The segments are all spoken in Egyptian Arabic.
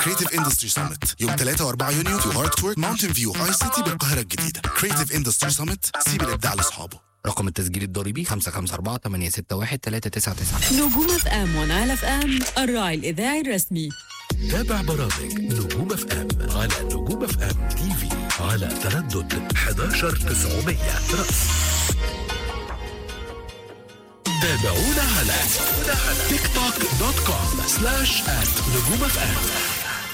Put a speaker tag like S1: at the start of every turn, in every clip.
S1: كريتيف اندستري سامت يوم 3 و4 يونيو في هارت كورت ماونتن فيو اي سيتي بالقاهره الجديده كريتيف اندستري سامت سيب الابداع لاصحابه
S2: رقم التسجيل الضريبي 554 861 399
S3: نجوم اف ام ونعل اف ام الراعي الاذاعي الرسمي
S4: تابع برامج نجوم اف ام على نجوم اف ام تي في على تردد 11900 رأس تابعونا على تيك توك دوت كوم سلاش ات نجوم اف ام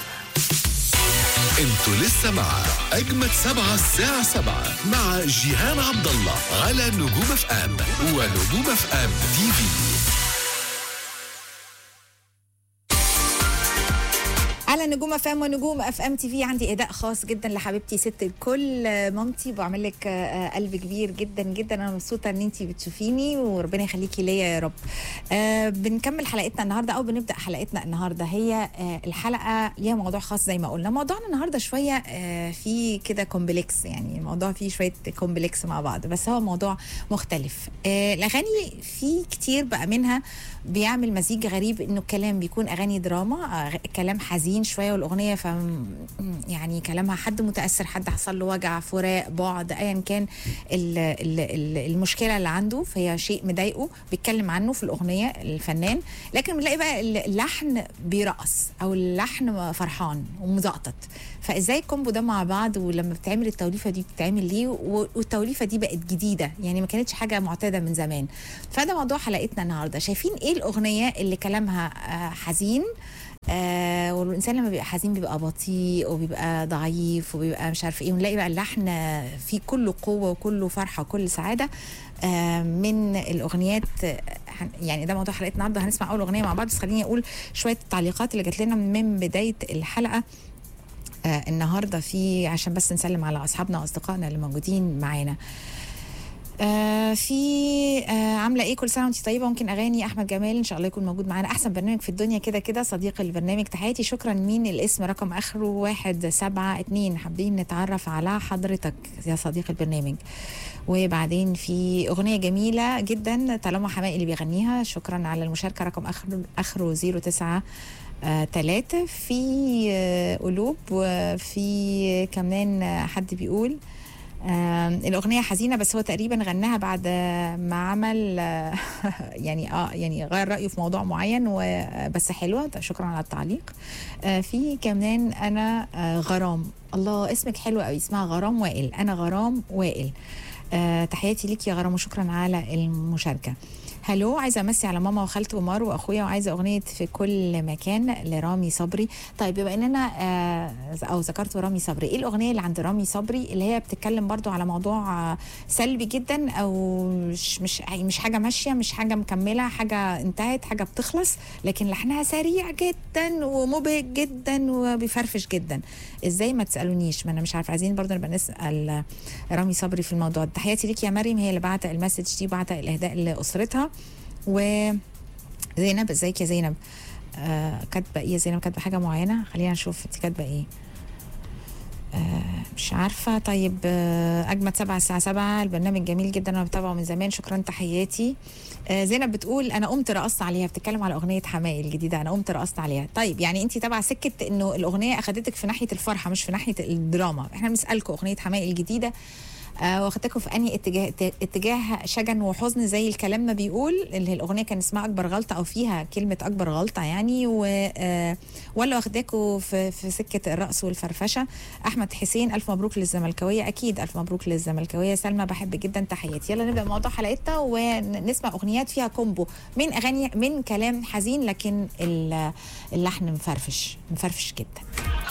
S4: انتوا لسه مع اجمد سبعة الساعة سبعة مع جيهان عبد الله على نجوم اف ام ونجوم اف ام تي في
S5: على نجوم اف ام ونجوم اف ام تي في عندي اداء خاص جدا لحبيبتي ست الكل آه، مامتي بعمل لك آه، قلب كبير جدا جدا انا مبسوطه ان انت بتشوفيني وربنا يخليكي ليا يا رب آه، بنكمل حلقتنا النهارده او بنبدا حلقتنا النهارده هي آه، الحلقه ليها موضوع خاص زي ما قلنا موضوعنا النهارده شويه آه، في كده كومبلكس يعني الموضوع فيه شويه كومبلكس مع بعض بس هو موضوع مختلف آه، الاغاني في كتير بقى منها بيعمل مزيج غريب انه الكلام بيكون اغاني دراما آه، كلام حزين شويه والاغنيه ف يعني كلامها حد متاثر حد حصل له وجع فراق بعد ايا كان ال ال ال المشكله اللي عنده فهي شيء مضايقه بيتكلم عنه في الاغنيه الفنان لكن بنلاقي بقى اللحن بيرقص او اللحن فرحان ومزقطط فازاي الكومبو ده مع بعض ولما بتعمل التوليفه دي بتتعمل ليه و- والتوليفه دي بقت جديده يعني ما كانتش حاجه معتاده من زمان فده موضوع حلقتنا النهارده شايفين ايه الاغنيه اللي كلامها آه، حزين آه والانسان لما بيبقى حزين بيبقى بطيء وبيبقى ضعيف وبيبقى مش عارف ايه ونلاقي بقى اللحن فيه كله قوه وكله فرحه وكل سعاده آه من الاغنيات آه، هن- يعني ده موضوع حلقتنا النهارده هنسمع اول اغنيه مع بعض بس خليني اقول شويه التعليقات اللي جات لنا من بدايه الحلقه آه النهارده في عشان بس نسلم على اصحابنا واصدقائنا اللي موجودين معانا آه في آه عامله ايه كل سنه وانت طيبه ممكن اغاني احمد جمال ان شاء الله يكون موجود معانا احسن برنامج في الدنيا كده كده صديق البرنامج تحياتي شكرا مين الاسم رقم اخره واحد سبعة اتنين حابين نتعرف على حضرتك يا صديق البرنامج وبعدين في اغنيه جميله جدا طالما حماقي اللي بيغنيها شكرا على المشاركه رقم اخره اخره 09 آه، تلاتة في آه، قلوب وفي كمان آه، حد بيقول آه الأغنية حزينة بس هو تقريبا غناها بعد ما عمل آه يعني اه يعني غير رأيه في موضوع معين وبس حلوة ده شكرا على التعليق آه في كمان أنا آه غرام الله اسمك حلو قوي اسمها غرام وائل أنا غرام وائل آه تحياتي ليك يا غرام وشكرا على المشاركة هلو عايزه امسي على ماما وخالتي ومار واخويا وعايزه اغنيه في كل مكان لرامي صبري طيب بما اننا آه او ذكرت رامي صبري ايه الاغنيه اللي عند رامي صبري اللي هي بتتكلم برضو على موضوع آه سلبي جدا او مش مش مش حاجه ماشيه مش حاجه مكمله حاجه انتهت حاجه بتخلص لكن لحنها سريع جدا ومبهج جدا وبيفرفش جدا ازاي ما تسالونيش ما انا مش عارفه عايزين برضو نبقى نسال رامي صبري في الموضوع ده تحياتي ليك يا مريم هي اللي بعت المسج دي وبعت الاهداء لاسرتها وزينب ازيك يا زينب آه كاتبه ايه يا زينب كاتبه حاجه معينه خلينا نشوف انت كاتبه ايه آه مش عارفة طيب آه أجمد سبعة الساعة سبعة البرنامج جميل جدا أنا بتابعه من زمان شكرا تحياتي آه زينب بتقول أنا قمت رقصت عليها بتتكلم على أغنية حماقي الجديدة أنا قمت رقصت عليها طيب يعني أنت تابعة سكة إنه الأغنية أخدتك في ناحية الفرحة مش في ناحية الدراما إحنا بنسألكم أغنية حماقي الجديدة آه واخدتكم في انهي اتجاه ت- اتجاه شجن وحزن زي الكلام ما بيقول اللي هي الاغنيه كان اسمها اكبر غلطه او فيها كلمه اكبر غلطه يعني و آه ولا واخداكوا في في سكه الرقص والفرفشه احمد حسين الف مبروك للزملكاويه اكيد الف مبروك للزملكاويه سلمى بحب جدا تحياتي يلا نبدا موضوع حلقتنا ونسمع اغنيات فيها كومبو من اغاني من كلام حزين لكن ال- اللحن مفرفش مفرفش جدا